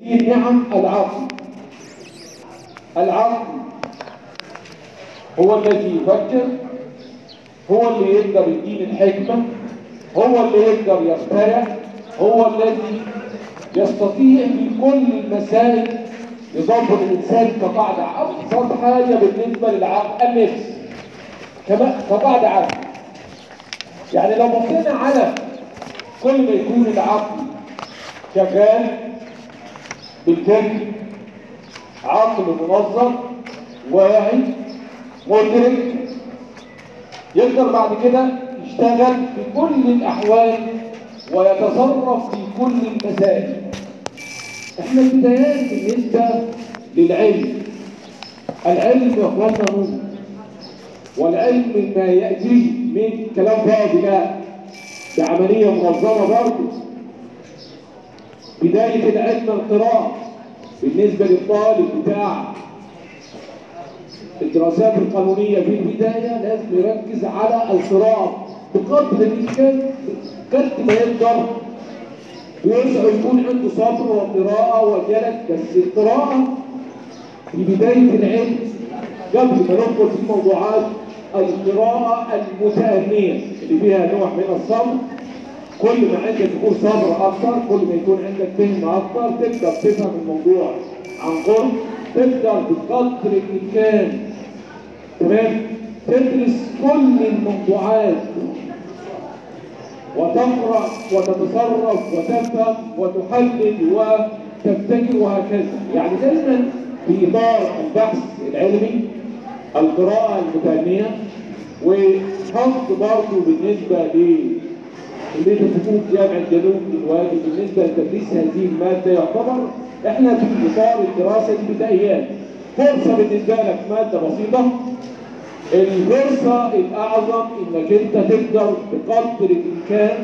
النعم العقل العقل هو الذي يفكر هو اللي يقدر يدين الحكمة هو اللي يقدر يخترع هو الذي يستطيع في كل المسائل يضبط الإنسان كقاعدة أبسط حاجة بالنسبة للعقل النفس كما كقاعدة عامة يعني لو بصينا على كل ما يكون العقل شغال بالفكر عقل منظم واعي مدرك يقدر بعد كده يشتغل في كل الأحوال ويتصرف في كل المسائل احنا البدايات بالنسبة للعلم العلم يا اخواننا نور والعلم ما يأتي من كلام فاضي لا بعملية منظمة برضه بداية العلم القراءة بالنسبة للطالب بتاع الدراسات القانونية في البداية لازم يركز على القراءة بقدر الإمكان قد ما يقدر ويسعى يكون عنده صبر وقراءة وجلد بس القراءة في بداية العلم قبل ما ندخل في موضوعات القراءة المتأنية اللي فيها نوع من الصبر كل ما عندك يكون صبر أكثر كل ما يكون عندك فهم أكثر تقدر تفهم الموضوع عن قرب تقدر بقدر الإمكان تمام تدرس كل الموضوعات وتقرأ وتتصرف وتفهم وتحلل وتبتكر وهكذا يعني دايما في إطار البحث العلمي القراءة المتأنية وحط برضه بالنسبة لكلية الحقوق جامعة جنوب دلوقتي بالنسبة لتدريس هذه المادة يعتبر احنا في إطار الدراسة البدائيات فرصة بالنسبة لك مادة بسيطة الفرصة الأعظم إنك أنت تقدر بقدر الإمكان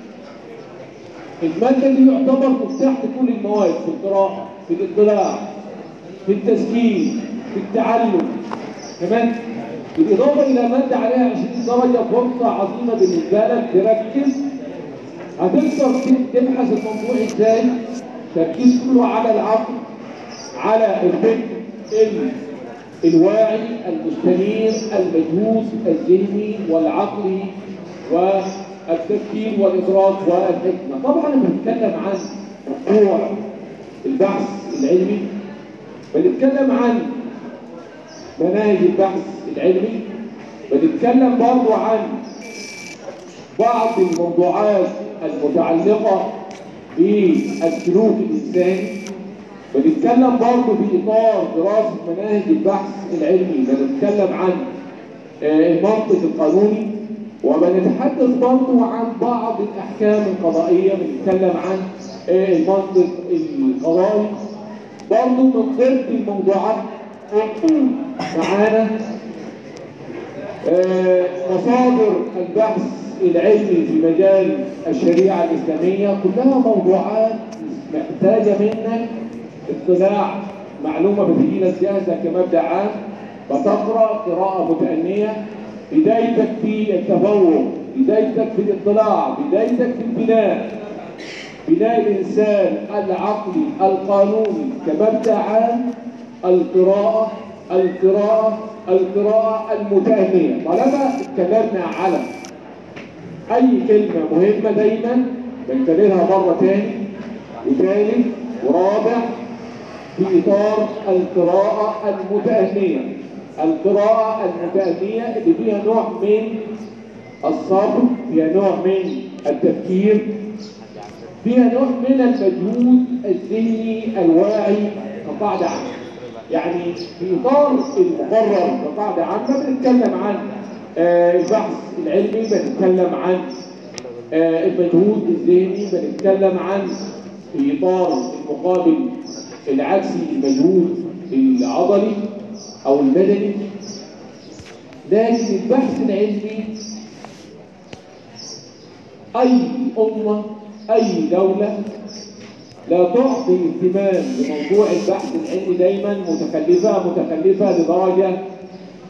المادة دي يعتبر مفتاح لكل المواد في القراءة في الاطلاع في التسجيل في التعلم كمان بالإضافة إلى مادة عليها 20 درجة فرصة عظيمة بالنسبة لك تركز هتقدر تبحث الموضوع إزاي تركيز كله على العقل على الفكر الواعي المستنير المجهوز الذهني والعقلي والتفكير والإدراك والحكمة طبعا بنتكلم عن موضوع البحث العلمي بنتكلم عن مناهج البحث العلمي بنتكلم برضو عن بعض الموضوعات المتعلقة بالسلوك الإنساني بنتكلم برضه في إطار دراسة مناهج البحث العلمي بنتكلم عن المنطق القانوني وبنتحدث برضه عن بعض الأحكام القضائية بنتكلم عن المنطق القضائي برضه من ضمن الموضوعات معانا مصادر البحث العلمي في مجال الشريعة الإسلامية كلها موضوعات محتاجة منك اطلاع معلومة بتجيلك جاهزة كمبدأ عام بتقرأ قراءة متأنية بدايتك في التفوق بدايتك في الاطلاع بدايتك في البناء بناء الإنسان العقلي القانوني كمبدأ عام القراءة القراءة القراءة المتأنية طالما اتكلمنا على أي كلمة مهمة دايما بنكررها مرة تاني وثالث ورابع في إطار القراءة المتأنية القراءة المتأنية اللي فيها نوع من الصبر فيها نوع من التفكير فيها نوع من المجهود الذهني الواعي كقاعدة عامة يعني في إطار المقرر كقاعدة عامة بنتكلم عن آه البحث العلمي بنتكلم عن آه المجهود الذهني بنتكلم عن في إطار المقابل العكسي المجهود العضلي أو المدني لكن البحث العلمي أي أمة أي دولة لا تعطي اهتمام لموضوع البحث العلمي دايما متكلفة متكلفة لدرجة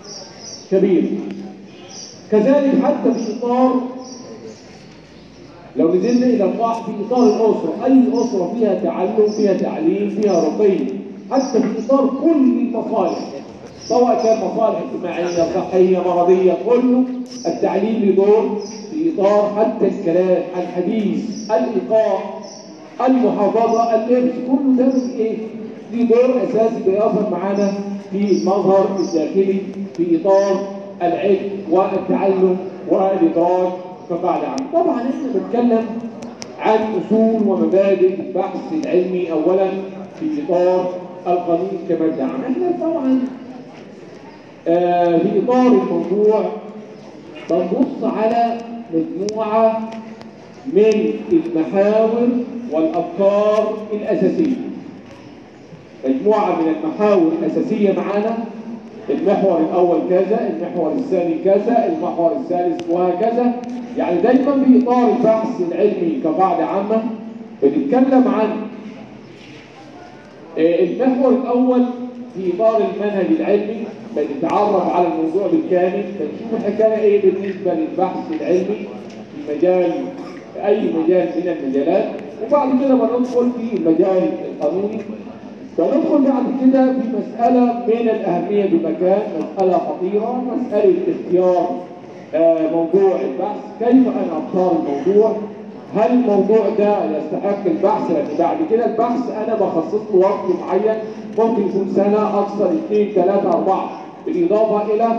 كبيرة كذلك حتى في إطار لو نزلنا الى القاع في اطار الاسره اي اسره فيها تعلم فيها تعليم فيها رقي حتى في اطار كل المصالح سواء كان مصالح اجتماعيه صحيه مرضيه كله التعليم له دور في اطار حتى الكلام الحديث الايقاع المحافظه اللبس كله ده من ايه؟ ليه دور اساسي بيظهر معانا في المظهر الداخلي في اطار العلم والتعلم والادراك كقاعده عامه. طبعا احنا بنتكلم عن اصول ومبادئ البحث العلمي اولا في اطار القانون كماده عامه. احنا طبعا آه في اطار الموضوع بنبص على مجموعه من المحاور والافكار الاساسيه. مجموعه من المحاور الاساسيه معانا المحور الاول كذا المحور الثاني كذا المحور الثالث وهكذا يعني دايما في اطار البحث العلمي كقاعده عامه بنتكلم عن المحور الاول في اطار المنهج العلمي بنتعرف على الموضوع بالكامل بنشوف الحكايه ايه بالنسبه للبحث العلمي في مجال اي مجال من المجالات وبعد كده بندخل في المجال القانوني فندخل بعد كده في مسألة من الأهمية بمكان مسألة خطيرة مسألة اختيار آه موضوع البحث كيف أنا أختار الموضوع هل الموضوع ده يستحق البحث لأن بعد كده البحث أنا بخصص له وقت معين ممكن يكون سنة أكثر اثنين ثلاثة أربعة بالإضافة إلى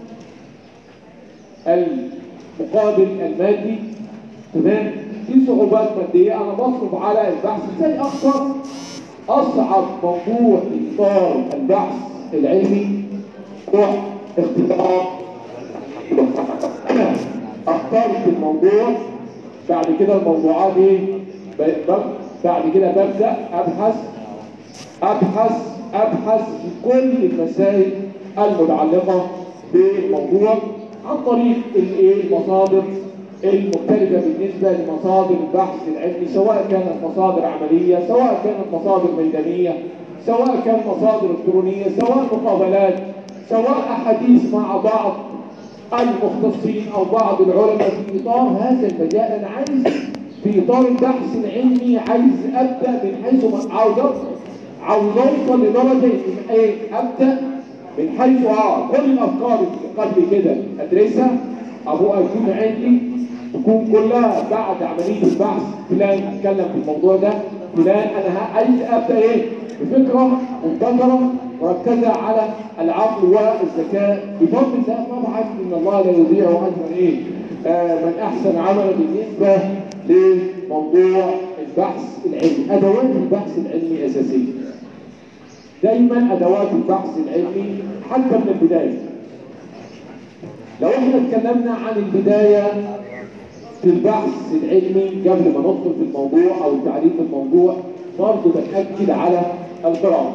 المقابل المادي تمام في صعوبات مادية أنا بصرف على البحث ازاي أختار أصعب موضوع في إطار البحث العلمي هو اختيار أنا اخترت الموضوع بعد كده الموضوعات ايه بعد كده ببدأ أبحث أبحث أبحث في كل المسائل المتعلقة بالموضوع عن طريق الايه المصادر المختلفة بالنسبة لمصادر البحث العلمي سواء كانت مصادر عملية سواء كانت مصادر ميدانية سواء كانت مصادر إلكترونية سواء مقابلات سواء أحاديث مع بعض المختصين أو بعض العلماء في إطار هذا المجال أنا عايز في إطار البحث العلمي عايز أبدأ من حيث ما عاوز عاوز أوصل لدرجة إيه أبدأ من حيث آه كل الأفكار اللي قبل كده أدرسها أبوها يكون عندي تكون كلها بعد عملية البحث فلان اتكلم في الموضوع ده فلان انا عايز ابدا ايه بفكرة مبتكرة مركزة على العقل والذكاء بفضل الله طبعا ان الله لا يضيع اجر ايه آه من احسن عملا بالنسبة لموضوع البحث العلمي ادوات البحث العلمي اساسية دايما ادوات البحث العلمي حتى من البداية لو احنا اتكلمنا عن البداية في البحث العلمي قبل ما ندخل في الموضوع او تعريف الموضوع برضه بنأكد على القراءة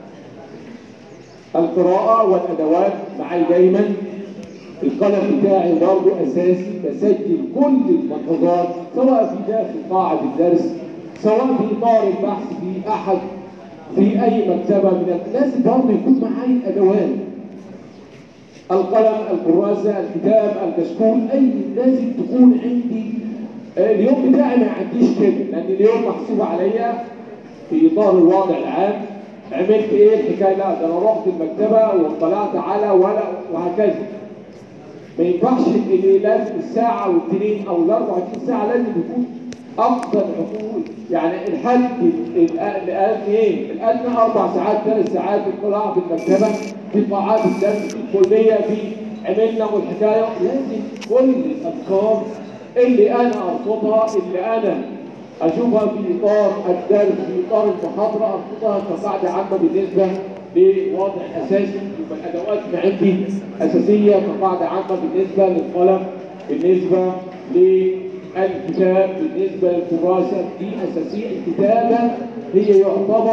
القراءة والأدوات معي دايما القلم بتاعي برضه أساسي بسجل كل الملحوظات سواء في داخل قاعة الدرس سواء في إطار البحث في أحد في أي مكتبة من لازم برضه يكون معي أدوات القلم الكراسة الكتاب الكشكول أي لازم تكون عندي اليوم بتاعي ما عنديش كده لأن اليوم محسوب عليا في إطار الوضع العام عملت إيه الحكاية لا ده أنا رحت المكتبة واطلعت على ولا وهكذا ما ينفعش إن لازم الساعة والاثنين أو ال 24 ساعة لازم يكون أفضل عقول يعني الحد الأقل إيه؟ الأدنى أربع ساعات ثلاث ساعات اطلاع في المكتبة في قاعات الدرس في الكلية في عملنا والحكاية لازم كل الأفكار اللي أنا أرصدها اللي أنا أشوفها في إطار الدرس في إطار المحاضرة أرصدها كقاعدة عامة بالنسبة لوضع أساسي يبقى الأدوات اللي عندي أساسية كقاعدة عامة بالنسبة للقلم بالنسبة للكتاب بالنسبة للكراسة دي أساسية الكتابة هي يعتبر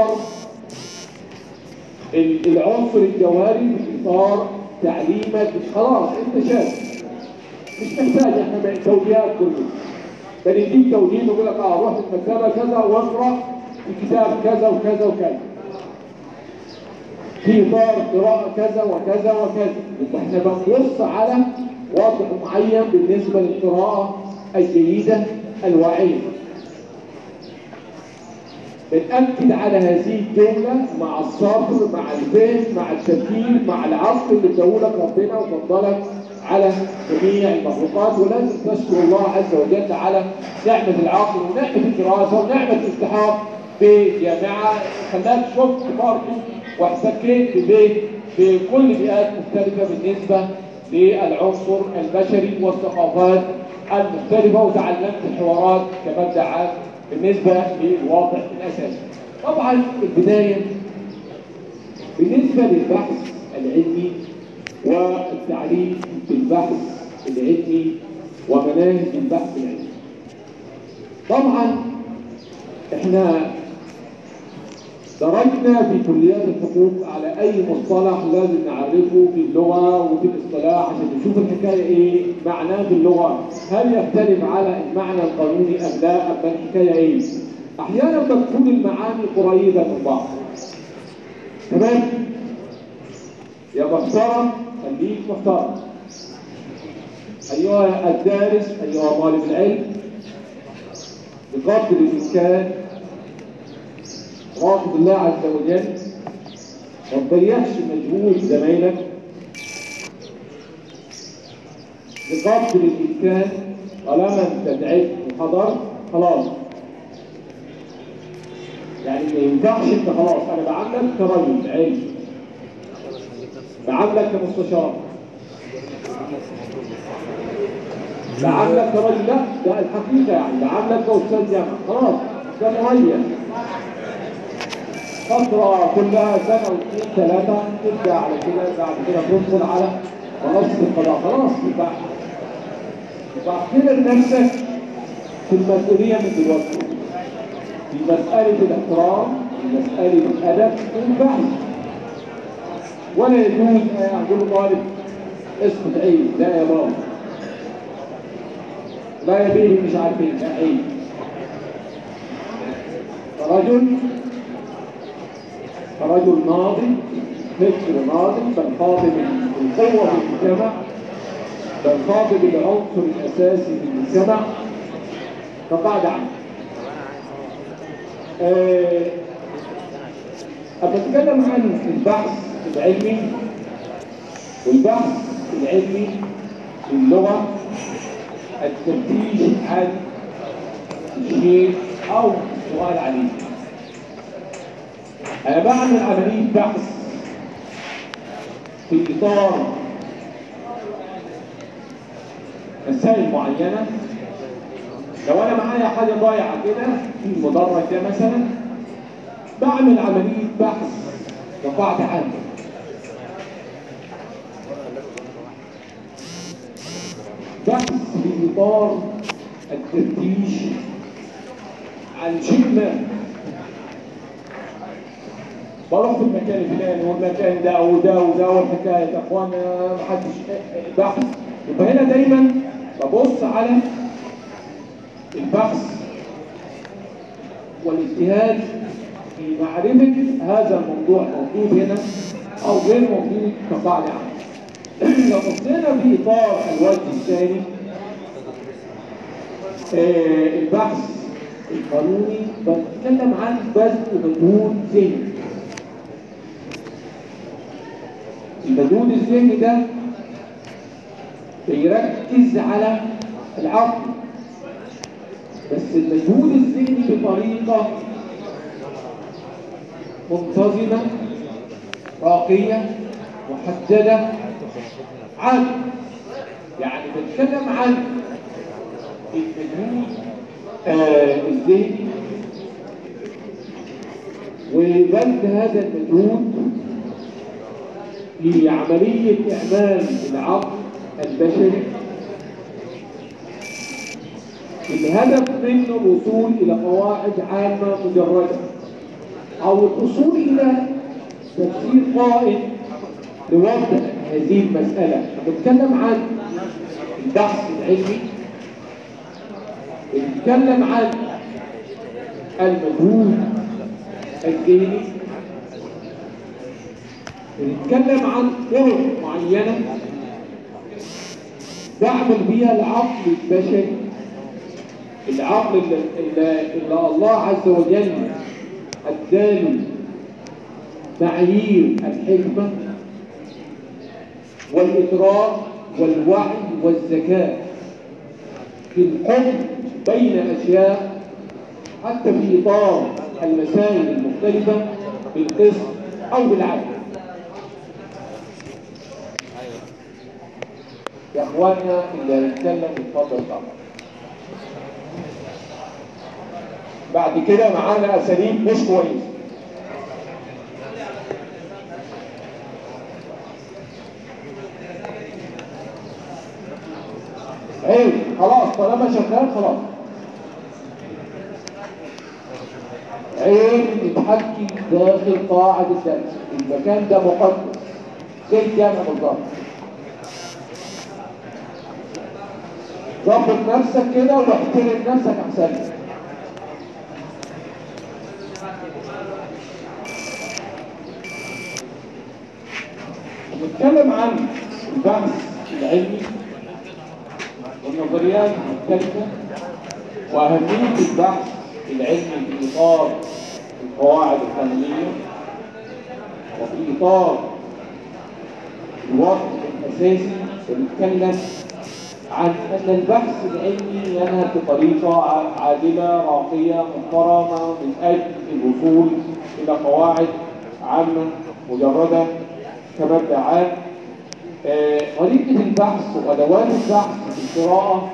العنصر الجوهري في إطار تعليمك خلاص أنت شايف مش محتاج احنا بقى توجيهات كله بنديك توجيه نقول لك اه روح المكتبه كذا واقرا في كتاب كذا وكذا وكذا في اطار قراءه كذا وكذا وكذا يبقى احنا بنبص على وضع معين بالنسبه للقراءه الجيده الواعية بنأكد على هذه الجملة مع الصبر مع الفهم مع التفكير مع العقل اللي اداهولك ربنا وفضلك على جميع المخلوقات ولازم تشكر الله عز وجل على نعمة العقل ونعمة الدراسة ونعمة الالتحاق بجامعة خلاك شفت برضه واحتكيت ببيت بكل بيئات مختلفة بالنسبة للعنصر البشري والثقافات المختلفة وتعلمت الحوارات كمبدأ عام بالنسبة للواقع الأساسي. طبعا البداية بالنسبة للبحث العلمي والتعريف بالبحث العلمي ومناهج البحث العلمي. طبعا احنا درجنا في كليات الحقوق على اي مصطلح لازم نعرفه في اللغه وفي الاصطلاح عشان نشوف الحكايه ايه معناه في اللغه هل يختلف على المعنى القانوني ام لا ام الحكايه ايه احيانا بتكون المعاني قريبه من بعض تمام يا محترم خليك محترم ايها الدارس ايها طالب العلم بقدر الامكان راقب الله عز وجل ما تضيعش مجهود زمايلك بقدر الامكان طالما انت تعبت وحضرت خلاص يعني ما ينفعش انت خلاص انا بعاملك كرجل علم بعاملك كمستشار بعاملك كرجل لا ده الحقيقه يعني بعاملك كاستاذ جامعه خلاص ده مهيئ فترة كلها سنة واثنين ثلاثة تبدأ على كده بعد كده تدخل على منصة القضاء خلاص يبقى يبقى اعتبر نفسك في المسؤولية من دلوقتي في مسألة الاحترام في مسألة الأدب في البحث ولا يجوز أقول طالب اسكت عيب لا يا بابا لا يا بيه مش عارفين لا عيب رجل رجل ناضج فكر ناضج بل خاطب القوة في المجتمع بل خاطب العنصر الأساسي في المجتمع فقعد عنه أه أتكلم عن البحث العلمي والبحث العلمي في اللغة التفتيش عن الشيء أو السؤال عليه أنا بعمل عملية بحث في إطار مسائل معينة لو أنا معايا حاجة ضايعة كده في المدرج ده مثلا بعمل عملية بحث رفعت عنه بحث في إطار التفتيش عن شيء ما بروح في المكان الفلاني والمكان ده وده وده والحكايه يا اخوانا محدش بحث يبقى هنا دايما ببص على البحث والاجتهاد في معرفه هذا الموضوع موجود هنا او غير موجود كقاعده عامه. لو بصينا في اطار الوجه الثاني آه البحث القانوني بتكلم عن بذل مجهود ذهني المجهود الذهني ده بيركز على العقل بس المجهود الذهني بطريقة منتظمة راقية محددة عن يعني بتكلم عن المجهود آه الذهني وبذل هذا المجهود في عملية إعمال العقل البشري الهدف منه الوصول إلى قواعد عامة مجردة أو الوصول إلى تفسير قائم لوضع هذه المسألة بنتكلم عن البحث العلمي بنتكلم عن المجهود الذهني بنتكلم عن طرق معينة بعمل بيها العقل البشري العقل اللي, اللي, اللي الله عز وجل اداله معايير الحكمة والإدراك والوعي والذكاء في الحكم بين أشياء حتى في إطار المسائل المختلفة بالقسط أو بالعدل يا اخوانا اللي هيتكلم يتفضل طبعا بعد كده معانا اساليب مش كويسه عيب خلاص طالما شغال خلاص عيب نتحكي داخل قاعة الدرس المكان ده مقدس زي الجامع بالظبط ظبط نفسك كده واحترم نفسك احسن لك نتكلم عن البحث العلمي والنظريات المختلفة وأهمية البحث العلمي في إطار القواعد القانونية وفي إطار الوقت الأساسي ونتكلم عن أن البحث العلمي ينهى بطريقة عادلة راقية محترمة من أجل الوصول إلى قواعد عامة مجردة كمبدأ عام آه، طريقة البحث وأدوات البحث في القراءة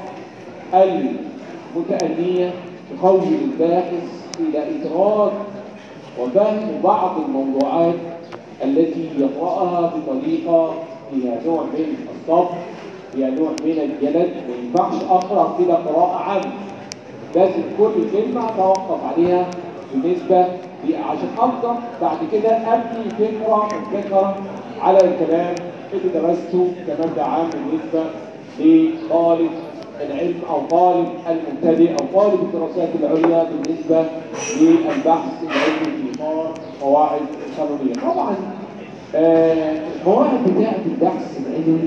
المتأنية تخوض الباحث إلى إدراك وفهم بعض الموضوعات التي يقرأها بطريقة فيها نوع من الصبر فيها نوع من الجلد ما ينفعش أقرأ كده قراءة عامة لازم كل كلمة أتوقف عليها بالنسبة لي عشان أقدر بعد كده أبني فكرة فكرة على الكلام اللي درسته كمبدأ عام بالنسبة لطالب العلم أو طالب المبتدئ أو طالب الدراسات العليا بالنسبة للبحث العلمي في إطار قواعد القانونية. طبعا آه، القواعد بتاعة البحث العلمي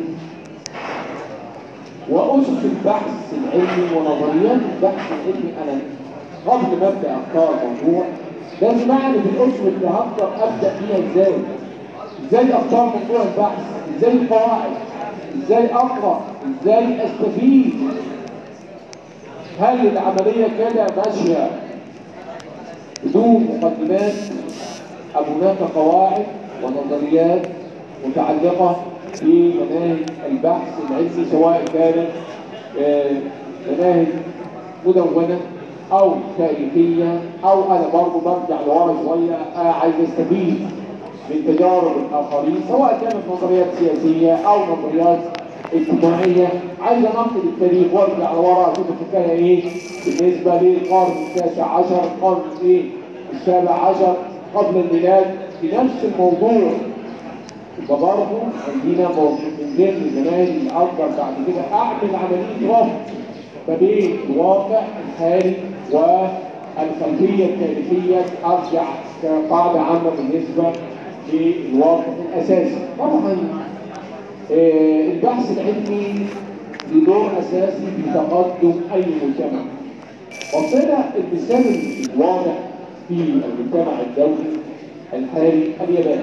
وأسس البحث العلمي ونظريات البحث العلمي أنا قبل ما أبدأ أختار موضوع لازم أعرف الأسس اللي هقدر أبدأ فيها إزاي إزاي أختار موضوع البحث إزاي القواعد إزاي أقرأ إزاي أستفيد هل العملية كده ماشية بدون مقدمات أم هناك قواعد ونظريات متعلقة بمناهج البحث العلمي سواء كانت آه، مناهج مدونة أو تاريخية أو أنا برضه برجع لورا شوية آه، عايز أستفيد من تجارب الآخرين سواء كانت نظريات سياسية أو نظريات اجتماعية عايز أنقل التاريخ وارجع لورا أشوف الحكاية إيه بالنسبة للقرن التاسع عشر القرن إيه السابع عشر قبل الميلاد في نفس الموضوع يبقى برضه عندنا موضوع من ضمن المناهج اللي اقدر بعد كده اعمل عمليه ربط ما بين الواقع الحالي والخلفيه التاريخيه ارجع كقاعده عامه بالنسبه للواقع الاساسي. طبعا آه، البحث العلمي له دور اساسي في تقدم اي مجتمع. وصلنا المثال الواضح في المجتمع الدولي الحالي اليابان.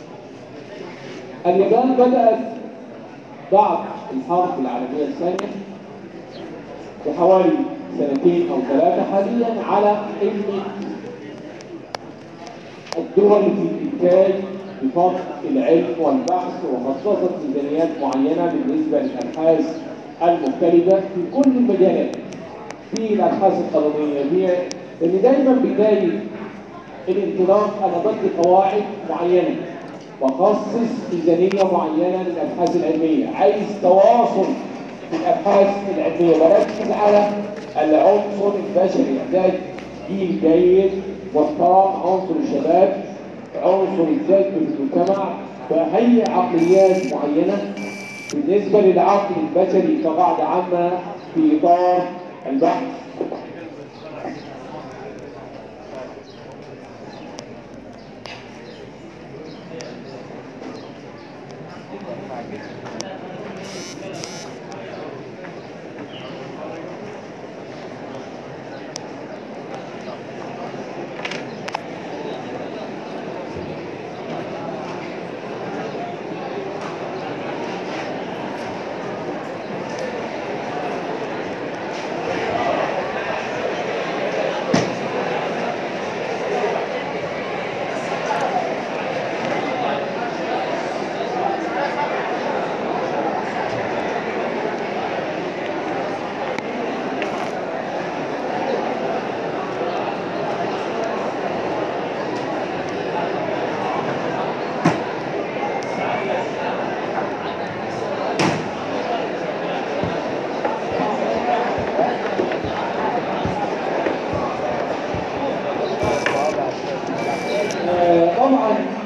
اليابان بدأت بعد الحرب العالمية الثانية بحوالي سنتين أو ثلاثة حاليا على أن الدول في الإنتاج بفضل العلم والبحث وخصصت ميزانيات معينة بالنسبة للأبحاث المختلفة في كل المجالات في الأبحاث القانونية في لأن دايما بداية الانطلاق أنا بدي قواعد معينة وخصص ميزانية معينة للأبحاث العلمية عايز تواصل في الأبحاث العلمية بركز على العنصر البشري إعداد جيل جيد محترم عنصر الشباب عنصر الذات في المجتمع فهي عقليات معينة بالنسبة للعقل البشري كقاعدة عامة في إطار البحث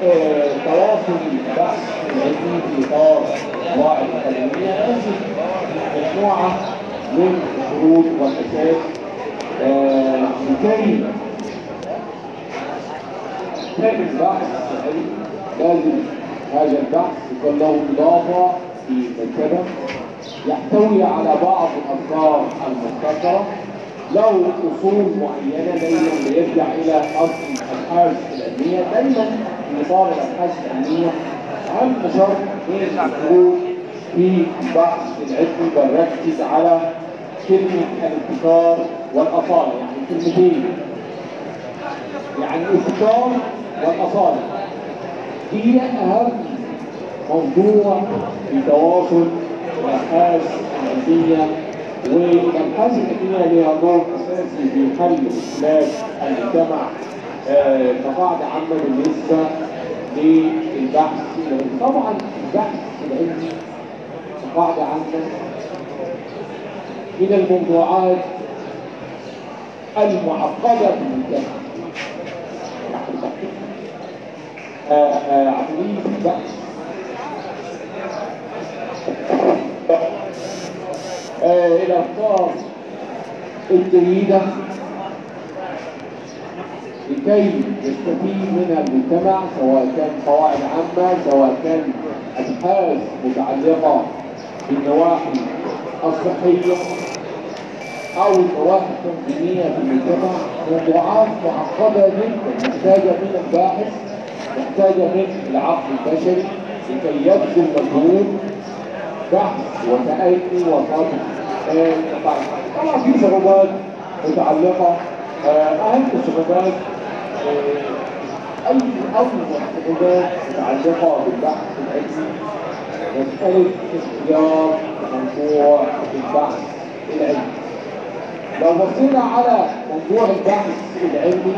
آه، تواصل البحث العلمي في اطار قواعد اكاديميه نجد مجموعه من الشروط والاساس آه، لكي كان البحث العلمي لازم هذا البحث يكون له اضافه في مكتبه يحتوي على بعض الافكار المختصره له اصول معينه دايما بيرجع الى اصل الابحاث العلميه دايما في اطار الابحاث العلميه اهم شرط من الشروط في البحث العلمي بركز على كلمه الابتكار والاصاله يعني كلمتين يعني الابتكار والاصاله هي اهم موضوع في تواصل الابحاث العلميه والابحاث العلميه لها دور اساسي في حل مشكلات المجتمع آه، كقاعده عامه بالنسبه للبحث العلمي. طبعا البحث العلمي كقاعده عامه من الموضوعات المعقده في المجتمع. آه، آه، عمليه البحث آه، الأفكار الجديدة لكي يستفيد منها المجتمع سواء كان قواعد عامة سواء كان أبحاث متعلقة بالنواحي الصحية أو النواحي التنظيمية في المجتمع موضوعات معقدة جدا محتاجة من الباحث محتاجة من العقل البشري لكي يبذل مجهود بحث وتأني وصبر آه، طبعا في صعوبات متعلقة آه، أهم الصعوبات آه، أي أول صعوبات متعلقة بالبحث العلمي مسألة اختيار موضوع البحث العلمي لو بصينا على موضوع البحث العلمي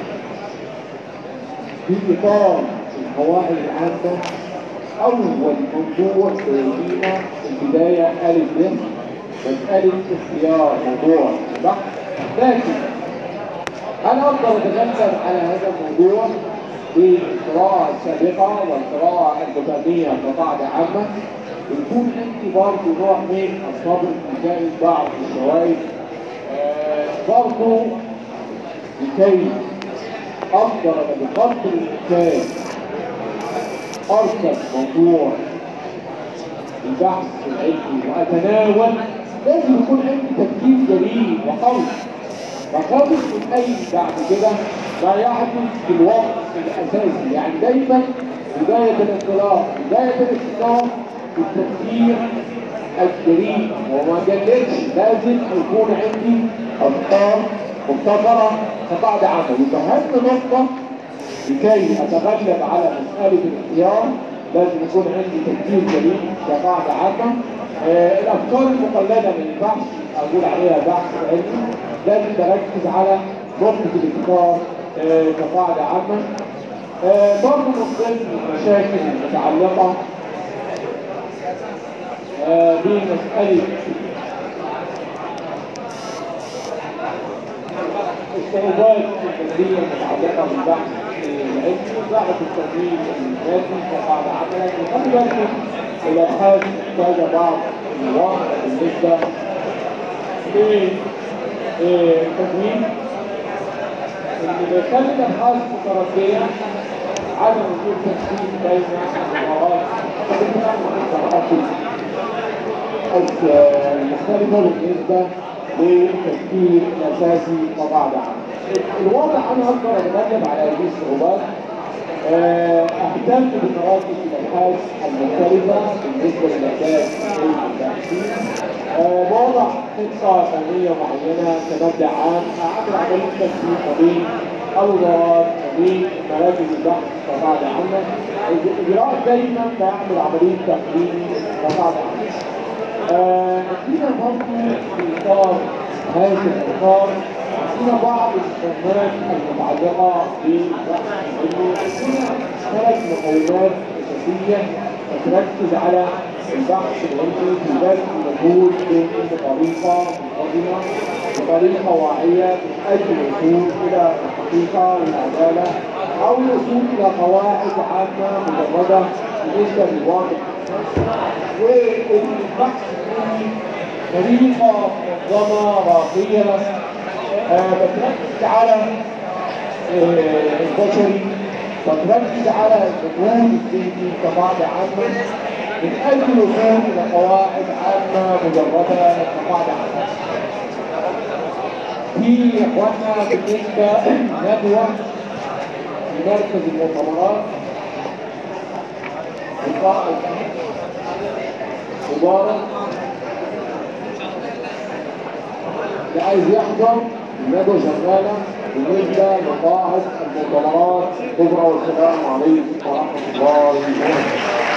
في إطار القواعد العامة أول موضوع فينا البداية ألف ب مسألة اختيار موضوع البحث لكن أنا أقدر أتغلب على هذا الموضوع بالقراءة السابقة والقراءة المتنية كقاعدة عامة يكون عندي برضه نوع من الصبر في جانب بعض الشوائب آه، برضه لكي أقدر بقدر الإمكان أركب موضوع البحث العلمي وأتناول لازم يكون عندي تفكير جليل وقوي بخاف من أي بعد كده ما يحدث في الوقت الأساسي يعني دايما بداية الانطلاق بداية الانطلاق التفكير الجريء وما جلتش لازم يكون عندي أفكار مبتكرة كقاعدة عامة يبقى أهم نقطة لكي أتغلب على مسألة الاختيار لازم يكون عندي تفكير جديد كقاعدة عامة آه الأفكار المقلدة من البحث أقول عليها بحث علمي لازم تركز على نقطة الابتكار آه كقاعدة عامة آه برضه من ضمن المشاكل المتعلقة آه بمسألة الصعوبات الفكرية المتعلقة بالبحث العلمي ضعف التمويل المادي كقاعدة عملا وخلي بالكم الأبحاث محتاجة بعض الوقت بالنسبة للتمويل اللي بيخلي الأبحاث متردية عدم وجود تنسيق بين المهارات المختلفة بالنسبة للتفكير الأساسي كقاعدة عامة. الواضح أنا أقدر أتغلب على هذه الصعوبات أهتم بمراكز الأبحاث المختلفة بالنسبة للأهداف الباحثين وضع خطة فنية معينة كمبدأ عام أعمل عملية تفكير ما بين الوزارات ما بين مراكز البحث كقاعدة عامة الإجراء دايما بعمل عملية تقييم كقاعدة عامة عندنا برضه في إطار هذا الإطار عندنا بعض الخدمات المتعلقة بالبحث العلمي عندنا ثلاث مقومات أساسية تركز على البحث العلمي في بذل مجهود بطريقة منتظمة بطريقة واعية تؤدي الوصول إلى الحقيقة والعدالة أو الوصول إلى قواعد عامة مجردة بالنسبة للواقع والبحث فيه طريقة منظمة راقية آه، بتركز على آه، البشري بتركز على المجهود الذهني كقاعدة عامة من أجل الوصول إلى قواعد عامة مجردة كقاعدة عامة. في إخواننا بالنسبة ندوة في مركز المؤتمرات لقاء مبارك اللي عايز يحضر الندوة شغالة بالنسبة لقاعة المؤتمرات الكبرى والسلام عليكم ورحمة الله وبركاته